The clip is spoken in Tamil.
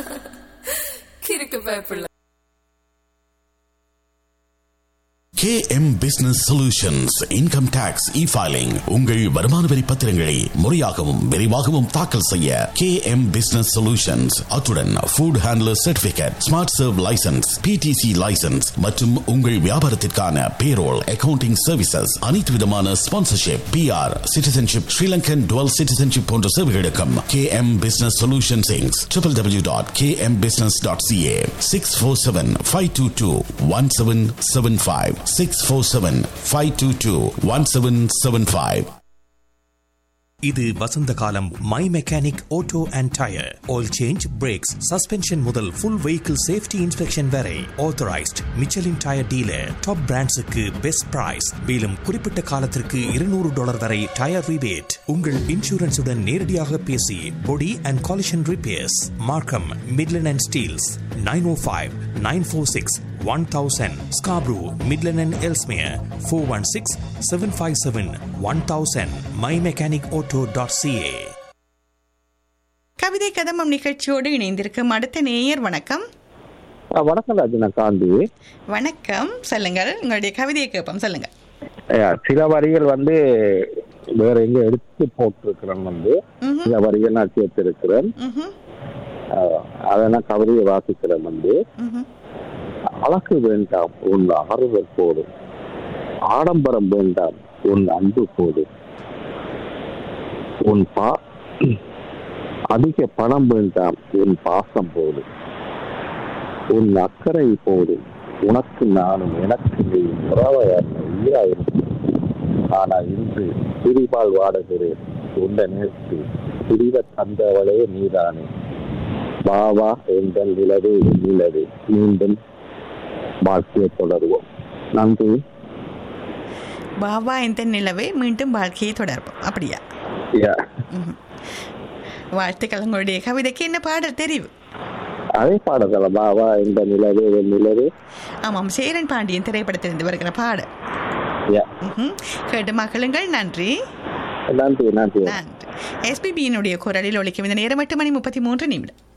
கிறுக்கு பயப்பில்லை KM Business Solutions Income Tax E-Filing உங்கள் வருமான வரி பத்திரங்களை முறையாகவும் விரைவாகவும் தாக்கல் செய்ய KM Business Solutions அத்துடன் Food Handler Certificate, Smart Serve License, PTC License மற்றும் உங்கள் வியாபாரத்திற்கான Payroll, Accounting Services அனைத்து விதமான Sponsorship, PR, Citizenship, Sri Lankan Dual Citizenship போன்ற சேவைகளுக்கும் KM Business Solutions Inc. www.kmbusiness.ca 647-522-1775 647-522-1775 இது வசந்த காலம் my mechanic auto and tyre oil change brakes suspension முதல் ஃபுல் வெஹிக்கிள் சேஃப்டி இன்ஸ்பெக்ஷன் வரை authorised Michelin tyre dealer top பிராண்ட்ஸுக்கு பெஸ்ட் பிரைஸ் மேலும் குறிப்பிட்ட காலத்திற்கு இருநூறு டாலர் வரை டயர் ரிபேட் உங்கள் இன்சூரன்ஸுடன் நேரடியாக பேசி body and collision repairs Markham Midland and Steeles nine O five nine four six one thousand Scarborough Midland and Ellesmere four one six seven five seven one thousand my mechanic auto dot CA கவிதை கதம்பம் நிகழ்ச்சியோடு இணைந்திருக்கும் அடுத்த நேயர் வணக்கம் ஆ, வணக்கம் ராஜனா காந்தி வணக்கம் சொல்லுங்கள் உங்களுடைய கவிதையை கேட்போம் சொல்லுங்க ஐயா, சில வரிகள் வந்து வேற எங்க எடுத்து போட்டிருக்கிறேன் வந்து ம்ஹும். சில வரிகள் நான் சேர்த்திருக்கிறேன் ம்ஹும், ஆ, அதை நான் கவிதையை வாசிக்கிறேன் வந்து ம்ஹும். அழகு வேண்டாம் உன் ஆறுதல் போதும் ஆடம்பரம் வேண்டாம் உன் அன்பு போதும் உன் பா அதிக பணம் வேண்டாம் உன் பாசம் போதும் உன் அக்கறை போதும் உனக்கு நானும் எனக்கு நீ உறவையான உயிராயிருக்கும் ஆனா இன்று பிரிவால் வாடுகிறேன் உன்னை நேர்த்து பிரிவ தந்தவளே நீதானே வா வா எங்கள் நிலவே என் நிலவே மீண்டும் வாழ்க்கையை தொடருவோம் நன்றி பாபா இந்த நிலவே மீண்டும் வாழ்க்கையை தொடர்போம் அப்படியா யா. வாழ்த்துக்கள் உங்களுடைய கவிதைக்கு என்ன பாடல் தெரிவு அதே பாடல வா வா இந்த நிலவே என் நிலவே ஆமாம் சேரன் பாண்டியன் திரைப்படத்திலிருந்து வருகிற பாடல் யா. ம்ஹும். கேட்டு மகளுங்கள் நன்றி நன்றி நன்றி நன்றி எஸ்பிபியினுடைய குரலில் ஒழிக்கும் இந்த நேரம் எட்டு மணி முப்பத்தி மூன்று நிமிடம்